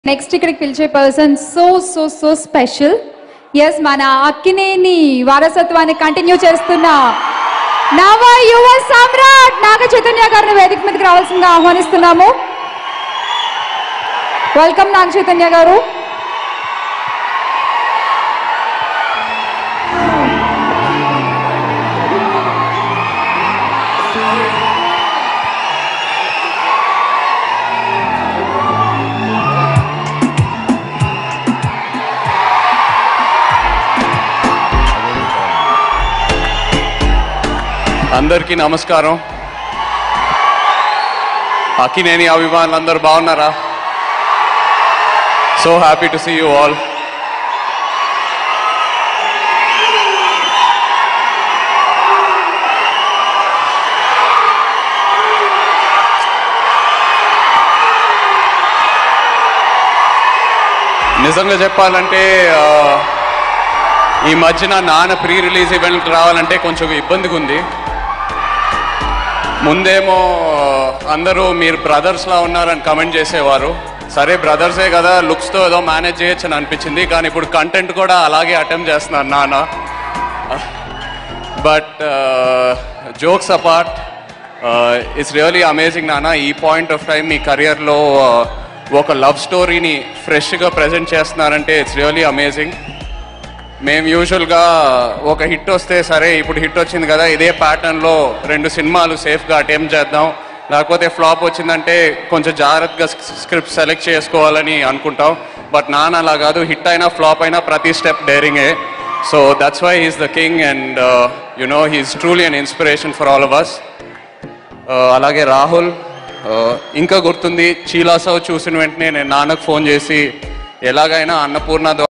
next ఇక్కడికి పిలిచే person so so so special S మన అక్కినేని వారసత్వాన్ని కంటిన్యూ చేస్తున్న నవ యువ సామ్రాట్ నాగ చైతన్య గారిని వేదిక మీదకి రావాల్సిందిగా ఆహ్వానిస్తున్నాము వెల్కమ్ నాగ చైతన్య గారు అందరికీ నమస్కారం అక్కినేని అభిమానులు అందరూ బాగున్నారా so happy to see you all నిజంగా చెప్పాలంటే ఆ, ఈ మధ్యన నాన్న ప్రీ రిలీజ్ ఈవెంట్ రావాలంటే కొంచెం ఇబ్బందిగా ఉంది ముందేమో అందరూ మీరు బ్రదర్స్లా ఉన్నారని కమెంట్ చేసేవారు సరే బ్రదర్సే కదా లుక్స్తో ఏదో మేనేజ్ చేయొచ్చు అని అనిపించింది కానీ ఇప్పుడు కంటెంట్ కూడా అలాగే అటెంప్ట్ చేస్తున్నారు నాన్న but jokes apart it's really amazing నాన్న ఈ పాయింట్ ఆఫ్ టైం మీ కెరియర్లో ఒక లవ్ స్టోరీని ఫ్రెష్గా ప్రజెంట్ చేస్తున్నారంటే ఇట్స్ రియలీ అమేజింగ్ మేము యూజువల్గా ఒక హిట్ వస్తే సరే ఇప్పుడు హిట్ వచ్చింది కదా ఇదే ప్యాటర్న్లో రెండు సినిమాలు సేఫ్గా అటెంప్ట్ చేద్దాం లేకపోతే ఫ్లాప్ వచ్చిందంటే కొంచెం జాగ్రత్తగా స్క్రిప్ట్ సెలెక్ట్ చేసుకోవాలని అనుకుంటాం బట్ నాన్న అలా కాదు హిట్ అయినా ఫ్లాప్ అయినా ప్రతి స్టెప్ డేరింగే so that's why he's the king and you know he's truly an inspiration for all of us అలాగే రాహుల్ uh, ఇంకా గుర్తుంది చీలాసవ్ చూసిన వెంటనే నేను నాన్నకు ఫోన్ చేసి ఎలాగైనా అన్నపూర్ణ ద్వారా